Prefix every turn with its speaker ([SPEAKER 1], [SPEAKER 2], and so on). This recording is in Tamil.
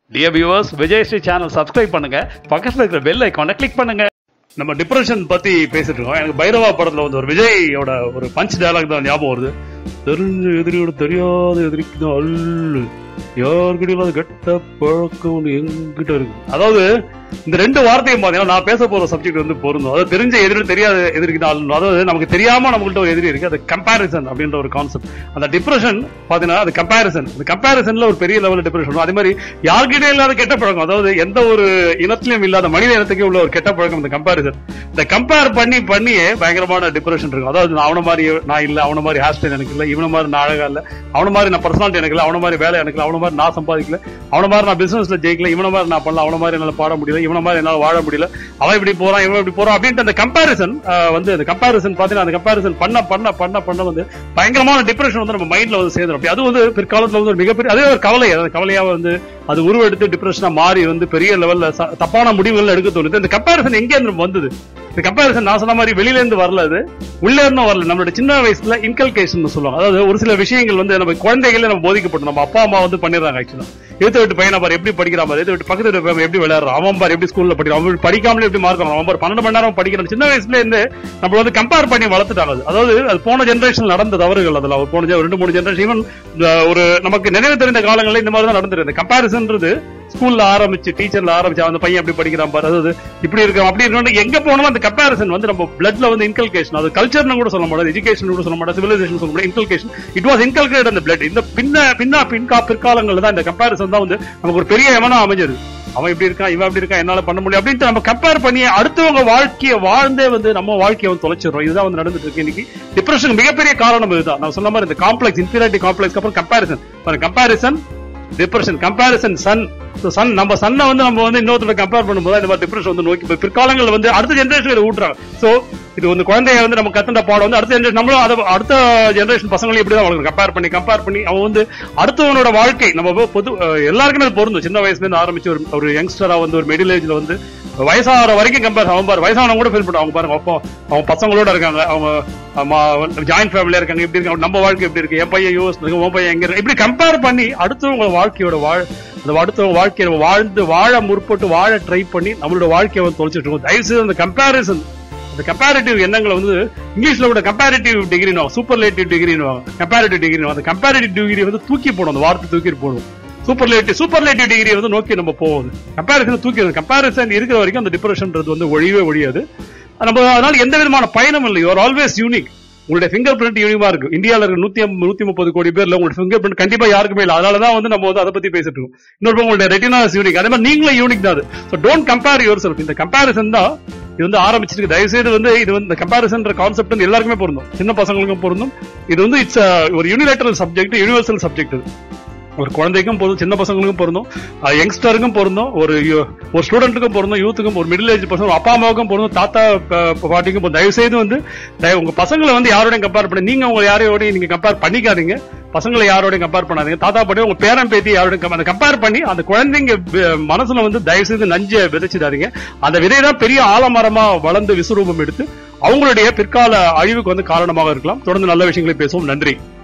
[SPEAKER 1] Dear viewers Vijayasri channel subscribe பண்ணுங்க பக்கத்துல இருக்கிற பெல் ஐக்கானை கிளிக் பண்ணுங்க நம்ம டிப்ரெஷன் பத்தி பேசிட்டு இருக்கோம் எனக்கு பைரவா படத்துல வந்து ஒரு விஜயோட ஒரு பஞ்ச் டயலாக் தான் ஞாபகம் வருது தெரிஞ்ச எதிரியோட தெரியாத எதிரிக்கு தான் அல்லு யாருக்கிட்ட இல்லாத கெட்ட பழக்கம் ஒண்ணு எங்கிட்ட இருக்கு அதாவது இந்த ரெண்டு வார்த்தையும் பாத்தீங்கன்னா நான் பேச போற சப்ஜெக்ட் வந்து பொருந்தும் அதாவது தெரிஞ்ச எதிரி தெரியாத எதிரிக்கு தான் அல்லு அதாவது நமக்கு தெரியாம நம்மகிட்ட ஒரு எதிரி இருக்கு அது கம்பாரிசன் அப்படின்ற ஒரு கான்செப்ட் அந்த டிப்ரெஷன் பாத்தீங்கன்னா அது கம்பாரிசன் அந்த கம்பாரிசன்ல ஒரு பெரிய லெவல் டிப்ரெஷன் அதே மாதிரி யார்கிட்ட இல்லாத கெட்ட பழக்கம் அதாவது எந்த ஒரு இனத்திலும் இல்லாத மனித இனத்துக்கே உள்ள ஒரு கெட்ட பழக்கம் இந்த கம்பாரிசன் இந்த கம்பேர் பண்ணி பண்ணியே பயங்கரமான டிப்ரெஷன் இருக்கும் அதாவது நான் அவன மாதிரி நான் இல்ல அவன மாதிரி ஹேர் ஸ்டைல் எனக்கு இல்ல இவன மாதிரி நான் அழகா இல்ல அவன மாதிரி நான் பர்சனாலிட்டி எனக்கு இல்ல அவன மாதிரி வேலை எனக்கு இல்ல அவன மாதிரி நான் சம்பாதிக்கல அவன மாதிரி நான் பிசினஸ்ல ஜெயிக்கல இவன மாதிரி நான் பண்ணல அவன மாதிரி என்னால பாட முடியல இவன மாதிரி என்னால வாழ முடியல அவன் இப்படி போறான் இவன் இப்படி போறான் அப்படின்ட்டு அந்த கம்பாரிசன் வந்து அந்த கம்பாரிசன் பாத்தீங்கன்னா அந்த கம்பாரிசன் பண்ண பண்ண பண்ண பண்ண வந்து பயங்கரமான டிப்ரெஷன் வந்து நம்ம மைண்ட்ல வந்து சேர்ந்துடும் அப்படி அது வந்து பிற்காலத்துல வந்து ஒரு மிகப்பெரிய அதே ஒரு கவலை அந்த கவலையா வந்து அது உருவெடுத்து டிப்ரெஷனா மாறி வந்து பெரிய லெவல்ல ச- தப்பான முடிவுகள் எடுக்க தோணுது இந்த கம்பாரிசன் எங்க இருந்து வந்தது இந்த கம்பாரிசன் நான் சொன்ன மாதிரி வெளியில இருந்து வரல அது உள்ள இருந்தும் வரல நம்மளோட சின்ன வயசுல இன்கல்கேஷன் சொல்லுவாங்க அதாவது ஒரு சில விஷயங்கள் வந்து நம்ம குழந்தைகளே நம்ம போதிக்கப்பட்டோம் நம்ம அப்பா அம்மா வந்து பண்ணிடுறாங்க ஆக்சுவலா எடுத்து விட்டு பையனை பாரு எப்படி படிக்கிறான் பாரு எடுத்து விட்டு பக்கத்து வீட்டு பையன் எப்படி விளையாடுறான் அவன் பாரு எப்படி ஸ்கூல்ல படிக்கிறான் அவன் படிக்காமலே எப்படி மார்க் அவன் பாரு பன்னெண்டு மணி நேரம் படிக்கிறான் சின்ன வயசுல இருந்து நம்ம வந்து கம்பேர் பண்ணி வளர்த்துட்டாங்க அது. அதாவது அது போன ஜெனரேஷன் நடந்த தவறுகள் அதுல ஒரு போன gen- ரெண்டு மூணு ஜெனரேஷன் ஈவன் ஒரு நமக்கு நினைவு தெரிந்த காலங்களில் இந்த மாதிரி தான் நடந்துருக்கு இந்த கம்பாரிசன்ன்றது ஸ்கூல்ல ஆரம்பிச்சு டீச்சர்ல ஆரம்பிச்சு அந்த பையன் எப்படி படிக்கிறான் பாரு அதாவது இப்படி இருக்கான் அப்படி இருக்கணும் எங்க போனாலும் அந்த கம்பாரிசன் வந்து நம்ம பிளட்ல வந்து இன்கல்கேஷன் அது கல்ச்சர்னு கூட சொல்ல முடியாது எஜுகேஷன் கூட சொல்ல முடியாது சிவிலைசேஷன் சொல்ல முடியாது இன்கல்கேஷன் இட் வாஸ் இன்கல்கேட் அந்த பிளட் இந்த பின்ன பின்னா பின்கா பிற்காலங்கள்ல தான் இந்த கம்பாரிசன் தான் வந்து நமக்கு ஒரு பெரிய எவனா அமைஞ்சது அவன் இப்படி இருக்கான் இவன் இப்படி இருக்கான் என்னால பண்ண முடியும் அப்படின்ட்டு நம்ம கம்பேர் பண்ணி அடுத்தவங்க வாழ்க்கையை வாழ்ந்தே வந்து நம்ம வாழ்க்கையை வந்து தொலைச்சிடுறோம் இதுதான் வந்து நடந்துட்டு இருக்கு இன்னைக்கு டிப்ரெஷன் மிகப்பெரிய காரணம் இதுதான் நான் சொன்ன மாதிரி இந்த காம்ப்ளெக்ஸ் இன்ஃபீரியாரிட்டி காம்ப்ளெக்ஸ் அப்புறம் கம்பாரிசன் கம்பாரிசன் டிப்ரெஷன் கம்பாரிசன் சன் சன் நம்ம சன்னை வந்து நம்ம வந்து இன்னொருத்தர கம்பேர் பண்ணும்போது இந்த மாதிரி டிப்ரெஷன் வந்து நோக்கி போய் பிற்காலங்களில் வந்து அடுத்த ஜெனரேஷன் ஊட்டுறாங்க சோ இது வந்து குழந்தைய வந்து நம்ம கத்துட்ட பாடம் வந்து அடுத்த ஜெனரேஷன் நம்மளும் அதை அடுத்த ஜெனரேஷன் பசங்களையும் இப்படி தான் வளர்க்கணும் கம்பேர் பண்ணி கம்பேர் பண்ணி அவன் வந்து அடுத்தவனோட வாழ்க்கை நம்ம பொ- பொது அஹ் எல்லாருக்குமே அது பொருந்தும் சின்ன வயசுல இருந்து ஆரம்பிச்சு ஒரு ஒரு யங்ஸ்டரா வந்து ஒரு மிடில் ஏஜ்ல வந்து வயசாகிற வரைக்கும் கம்பேர் அவன் பாரு வயசானவங்க கூட ஃபீல் பண்ணுவாங்க அவங்க பாருங்க அப்போ அவங்க பசங்களோட இருக்காங்க அவங்க ஜாயிண்ட் ஃபேமிலியா இருக்காங்க எப்படி இருக்காங்க நம்ம வாழ்க்கை எப்படி இருக்கு என் பையன் யூஎஸ் இருக்கு உன் பையன் எங்க இருக்கு இப்படி கம்பேர் பண்ணி அடுத்தவங்க வாழ்க்கையோட வாழ் அந்த அடுத்தவங்க வாழ்க்கையை நம்ம வாழ்ந்து வாழ முற்பட்டு வாழ ட்ரை பண்ணி நம்மளோட வாழ்க்கையை வந்து தொலைச்சிட்டு இருக்கோம் தயவு செய்து அந்த கம்பேரிசன் அந்த கம்பேரிட்டிவ் எண்ணங்களை வந்து இங்கிலீஷ்ல கூட கம்பேரிட்டிவ் டிகிரின்னு சூப்பர்லேட்டிவ் டிகிரின்னு கம்பேரிட்டிவ் டிகிரி அந்த கம்பேரிட்டிவ் டிகிரி வந்து தூக்கி போடும் அந்த வார்த்தை தூக்கி போடும் சூப்பர்லேட்டிவ் சூப்பர்லேட்டிவ் டிகிரி வந்து நோக்கி நம்ம போகுது கம்பேரிசன் தூக்கி கம்பேரிசன் இருக்கிற வரைக்கும் அந்த டிப்ரெஷன்ன்றது வந்து ஒழியவே ஒழியாது நம்ம அதனால எந்த விதமான பயணம் இல்லை யூஆர் ஆல்வேஸ் யூனிக் உங்களுடைய ஃபிங்கர் பிரிண்ட் யூனிவா இருக்கு இந்தியால இருக்க நூத்தி ஐம்பது நூத்தி முப்பது கோடி பேர்ல உங்களுடைய ஃபிங்கர் பிரிண்ட் கண்டிப்பா யாருக்குமே இல்லை அதனாலதான் வந்து நம்ம வந்து அதை பத்தி பேசிட்டு இருக்கோம் இன்னொரு உங்களுடைய ரெட்டினா யூனிக் அதே மாதிரி நீங்களும் யூனிக் தான் அது so don't compare yourself இந்த கம்பேரிசன் தான் இது வந்து ஆரம்பிச்சிருக்கு தயவு செய்து வந்து இது வந்து இந்த கம்பேரிசன் கான்செப்ட் வந்து எல்லாருக்குமே பொருந்தும் சின்ன பசங்களுக்கும் பொருந்தும் இது வந்து இட்ஸ் ஒரு யூனிலேட்டரல் சப்ஜெக்ட் யூனிவர்சல் சப்ஜெக்ட் இது ஒரு குழந்தைக்கும் பொருந்தும் சின்ன பசங்களுக்கும் பொருந்தும் யங்ஸ்டருக்கும் பொருந்தும் ஒரு yu- ஒரு ஸ்டூடெண்ட்டுக்கும் பொருந்தும் யூத்துக்கும் ஒரு மிடில் ஏஜ் பர்சன் அப்பா அம்மாவுக்கும் பொருந்தும் தாத்தா ப- பாட்டிக்கும் பொருந்தும் தயவு செய்து வந்து தயவு- உங்க பசங்களை வந்து யாரோடையும் கம்பேர் பண்ணி நீங்க உங்க யாரையோடையும் நீங்க கம்பேர் பண்ணிக்காதீங்க பசங்களை யாரோடையும் கம்பேர் பண்ணாதீங்க தாத்தா பாட்டி உங்க பேரன் பேத்தி யாரோடையும் compare- அந்த கம்பேர் பண்ணி அந்த குழந்தைங்க வி- மனசுல வந்து தயவு செய்து நஞ்சை விதைச்சிடாதீங்க அந்த விதை தான் பெரிய ஆலமரமா வளர்ந்து விஸ்வரூபம் எடுத்து அவங்களுடைய பிற்கால அழிவுக்கு வந்து காரணமாக இருக்கலாம் தொடர்ந்து நல்ல விஷயங்களை பேசுவோம் நன்றி